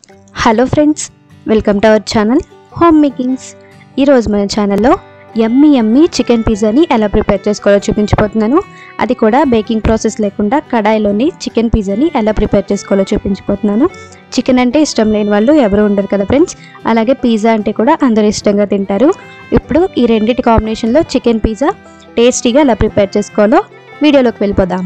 hello friends welcome to our channel home makings ఈరోజు మన ఛానల్లో యమ్మీ యమ్మీ చికెన్ పిజ్జాని ఎలా ప్రిపేర్ చేసుకోవాలో చూపించిపోతున్నాను అది కూడా బేకింగ్ ప్రాసెస్ లేకుండా కడాయిలోని చికెన్ పిజ్జాని ఎలా ప్రిపేర్ చేసుకోవాలో చూపించిపోతున్నాను చికెన్ అంటే ఇష్టం లేని వాళ్ళు ఎవరు ఉండరు కదా ఫ్రెండ్స్ అలాగే పిజ్జా అంటే కూడా అందరూ ఇష్టంగా తింటారు ఇప్పుడు ఈ రెండింటి కాంబినేషన్లో చికెన్ పిజ్జా టేస్టీగా ఎలా ప్రిపేర్ చేసుకోవాలో వీడియోలోకి వెళ్ళిపోదాం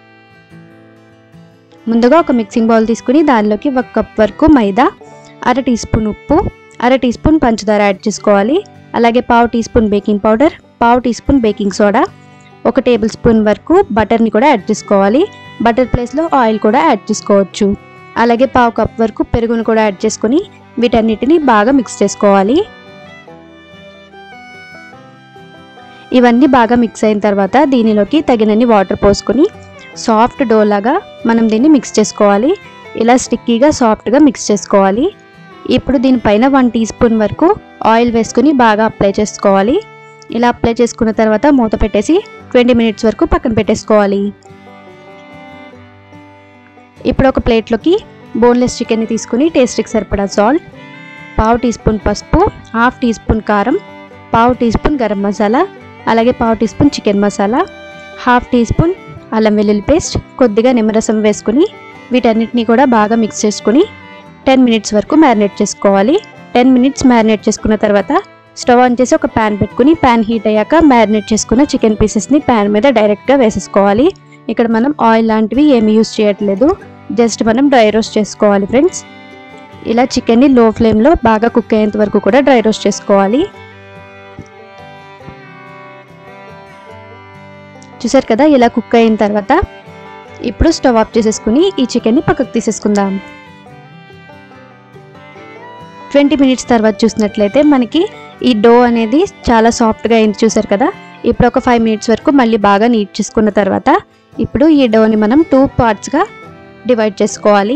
ముందుగా ఒక మిక్సింగ్ బౌల్ తీసుకుని దానిలోకి ఒక కప్ వరకు మైదా అర టీ స్పూన్ ఉప్పు అర టీ స్పూన్ పంచదార యాడ్ చేసుకోవాలి అలాగే పావు టీ స్పూన్ బేకింగ్ పౌడర్ పావు టీ స్పూన్ బేకింగ్ సోడా ఒక టేబుల్ స్పూన్ వరకు బటర్ని కూడా యాడ్ చేసుకోవాలి బటర్ ప్లేస్లో ఆయిల్ కూడా యాడ్ చేసుకోవచ్చు అలాగే పావు కప్ వరకు పెరుగును కూడా యాడ్ చేసుకొని వీటన్నిటిని బాగా మిక్స్ చేసుకోవాలి ఇవన్నీ బాగా మిక్స్ అయిన తర్వాత దీనిలోకి తగినన్ని వాటర్ పోసుకొని సాఫ్ట్ డో లాగా మనం దీన్ని మిక్స్ చేసుకోవాలి ఇలా స్టిక్కీగా సాఫ్ట్గా మిక్స్ చేసుకోవాలి ఇప్పుడు దీనిపైన వన్ టీ స్పూన్ వరకు ఆయిల్ వేసుకుని బాగా అప్లై చేసుకోవాలి ఇలా అప్లై చేసుకున్న తర్వాత మూత పెట్టేసి ట్వంటీ మినిట్స్ వరకు పక్కన పెట్టేసుకోవాలి ఇప్పుడు ఒక ప్లేట్లోకి బోన్లెస్ చికెన్ని తీసుకుని టేస్ట్కి సరిపడా సాల్ట్ పావు టీ స్పూన్ పసుపు హాఫ్ టీ స్పూన్ కారం పావు టీ స్పూన్ గరం మసాలా అలాగే పావు teaspoon chicken masala half teaspoon అల్లం వెల్లుల్లి పేస్ట్ కొద్దిగా నిమ్మరసం వేసుకుని వీటన్నిటిని కూడా బాగా మిక్స్ చేసుకుని టెన్ మినిట్స్ వరకు మ్యారినేట్ చేసుకోవాలి టెన్ మినిట్స్ మ్యారినేట్ చేసుకున్న తర్వాత స్టవ్ ఆన్ చేసి ఒక ప్యాన్ పెట్టుకుని ప్యాన్ హీట్ అయ్యాక మ్యారినేట్ చేసుకున్న చికెన్ పీసెస్ని ప్యాన్ మీద డైరెక్ట్గా వేసేసుకోవాలి ఇక్కడ మనం ఆయిల్ లాంటివి ఏమీ యూస్ చేయట్లేదు జస్ట్ మనం డ్రై రోస్ట్ చేసుకోవాలి ఫ్రెండ్స్ ఇలా చికెన్ని లో ఫ్లేమ్లో బాగా కుక్ అయ్యేంత వరకు కూడా డ్రై రోస్ట్ చేసుకోవాలి చూసారు కదా ఇలా కుక్ అయిన తర్వాత ఇప్పుడు స్టవ్ ఆఫ్ చేసేసుకుని ఈ చికెన్ని పక్కకు తీసేసుకుందాం ట్వంటీ మినిట్స్ తర్వాత చూసినట్లయితే మనకి ఈ డో అనేది చాలా సాఫ్ట్గా అయింది చూసారు కదా ఇప్పుడు ఒక ఫైవ్ మినిట్స్ వరకు మళ్ళీ బాగా నీట్ చేసుకున్న తర్వాత ఇప్పుడు ఈ డోని మనం టూ పార్ట్స్గా డివైడ్ చేసుకోవాలి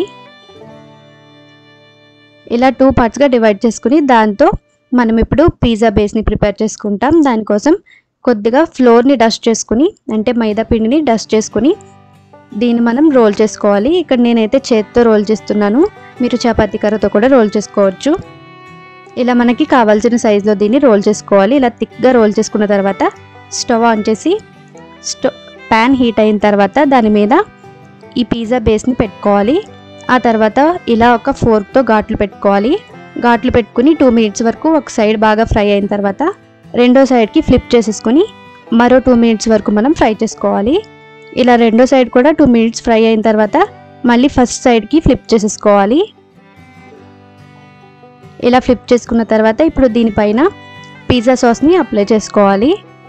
ఇలా టూ పార్ట్స్గా డివైడ్ చేసుకుని దాంతో మనం ఇప్పుడు పిజ్జా బేస్ని ప్రిపేర్ చేసుకుంటాం దానికోసం కొద్దిగా ఫ్లోర్ని డస్ట్ చేసుకుని అంటే మైదా పిండిని డస్ట్ చేసుకుని దీన్ని మనం రోల్ చేసుకోవాలి ఇక్కడ నేనైతే చేత్తో రోల్ చేస్తున్నాను మీరు చపాతీ కర్రతో కూడా రోల్ చేసుకోవచ్చు ఇలా మనకి కావాల్సిన సైజులో దీన్ని రోల్ చేసుకోవాలి ఇలా థిక్గా రోల్ చేసుకున్న తర్వాత స్టవ్ ఆన్ చేసి స్టవ్ ప్యాన్ హీట్ అయిన తర్వాత దాని మీద ఈ పిజ్జా బేస్ని పెట్టుకోవాలి ఆ తర్వాత ఇలా ఒక ఫోర్క్తో ఘాట్లు పెట్టుకోవాలి ఘాట్లు పెట్టుకుని టూ మినిట్స్ వరకు ఒక సైడ్ బాగా ఫ్రై అయిన తర్వాత రెండో సైడ్కి ఫ్లిప్ చేసేసుకొని మరో టూ మినిట్స్ వరకు మనం ఫ్రై చేసుకోవాలి ఇలా రెండో సైడ్ కూడా టూ మినిట్స్ ఫ్రై అయిన తర్వాత మళ్ళీ ఫస్ట్ సైడ్కి ఫ్లిప్ చేసేసుకోవాలి ఇలా ఫ్లిప్ చేసుకున్న తర్వాత ఇప్పుడు దీనిపైన పిజ్జా సాస్ని అప్లై చేసుకోవాలి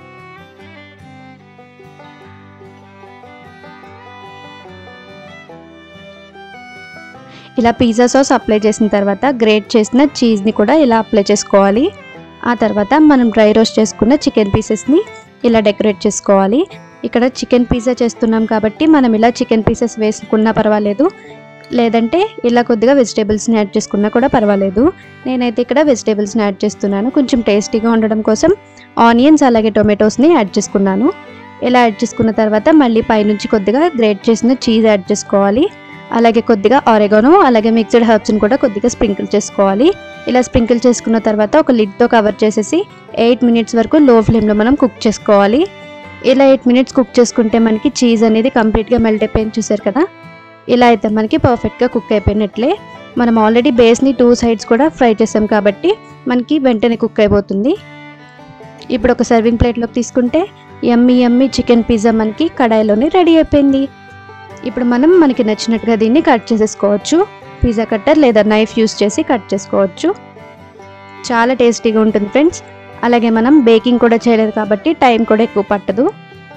ఇలా పిజ్జా సాస్ అప్లై చేసిన తర్వాత గ్రేట్ చేసిన చీజ్ని కూడా ఇలా అప్లై చేసుకోవాలి ఆ తర్వాత మనం డ్రై రోస్ట్ చేసుకున్న చికెన్ పీసెస్ని ఇలా డెకరేట్ చేసుకోవాలి ఇక్కడ చికెన్ పిజ్జా చేస్తున్నాం కాబట్టి మనం ఇలా చికెన్ పీసెస్ వేసుకున్నా పర్వాలేదు లేదంటే ఇలా కొద్దిగా వెజిటేబుల్స్ని యాడ్ చేసుకున్నా కూడా పర్వాలేదు నేనైతే ఇక్కడ వెజిటేబుల్స్ని యాడ్ చేస్తున్నాను కొంచెం టేస్టీగా ఉండడం కోసం ఆనియన్స్ అలాగే టొమాటోస్ని యాడ్ చేసుకున్నాను ఇలా యాడ్ చేసుకున్న తర్వాత మళ్ళీ పైనుంచి కొద్దిగా గ్రేట్ చేసిన చీజ్ యాడ్ చేసుకోవాలి అలాగే కొద్దిగా ఆరెగానో అలాగే మిక్స్డ్ హర్బ్స్ని కూడా కొద్దిగా స్ప్రింకిల్ చేసుకోవాలి ఇలా స్ప్రింకిల్ చేసుకున్న తర్వాత ఒక లిడ్తో కవర్ చేసేసి ఎయిట్ మినిట్స్ వరకు లో ఫ్లేమ్లో మనం కుక్ చేసుకోవాలి ఇలా ఎయిట్ మినిట్స్ కుక్ చేసుకుంటే మనకి చీజ్ అనేది కంప్లీట్గా మెల్ట్ అయిపోయింది చూసారు కదా ఇలా అయితే మనకి పర్ఫెక్ట్గా కుక్ అయిపోయినట్లే మనం ఆల్రెడీ బేస్ని టూ సైడ్స్ కూడా ఫ్రై చేసాం కాబట్టి మనకి వెంటనే కుక్ అయిపోతుంది ఇప్పుడు ఒక సర్వింగ్ ప్లేట్లోకి తీసుకుంటే ఎమ్మి ఎమ్మి చికెన్ పిజ్జా మనకి కడాయిలోనే రెడీ అయిపోయింది ఇప్పుడు మనం మనకి నచ్చినట్టుగా దీన్ని కట్ చేసేసుకోవచ్చు పిజ్జా కట్టర్ లేదా నైఫ్ యూస్ చేసి కట్ చేసుకోవచ్చు చాలా టేస్టీగా ఉంటుంది ఫ్రెండ్స్ అలాగే మనం బేకింగ్ కూడా చేయలేదు కాబట్టి టైం కూడా ఎక్కువ పట్టదు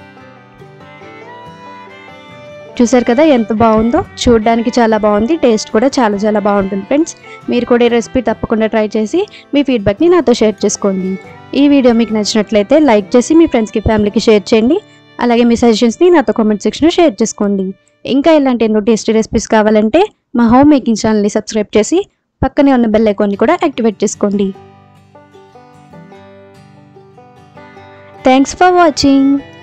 చూసారు కదా ఎంత బాగుందో చూడడానికి చాలా బాగుంది టేస్ట్ కూడా చాలా చాలా బాగుంటుంది ఫ్రెండ్స్ మీరు కూడా ఈ రెసిపీ తప్పకుండా ట్రై చేసి మీ ఫీడ్బ్యాక్ని నాతో షేర్ చేసుకోండి ఈ వీడియో మీకు నచ్చినట్లయితే లైక్ చేసి మీ ఫ్రెండ్స్కి ఫ్యామిలీకి షేర్ చేయండి అలాగే మీ సజెషన్స్ని నాతో కామెంట్ సెక్షన్లో షేర్ చేసుకోండి ఇంకా ఇలాంటి ఎన్నో టేస్టీ రెసిపీస్ కావాలంటే మా హోమ్ మేకింగ్ ఛానల్ని సబ్స్క్రైబ్ చేసి పక్కనే ఉన్న బెల్ ఐకాన్ని కూడా యాక్టివేట్ చేసుకోండి థ్యాంక్స్ ఫర్ వాచింగ్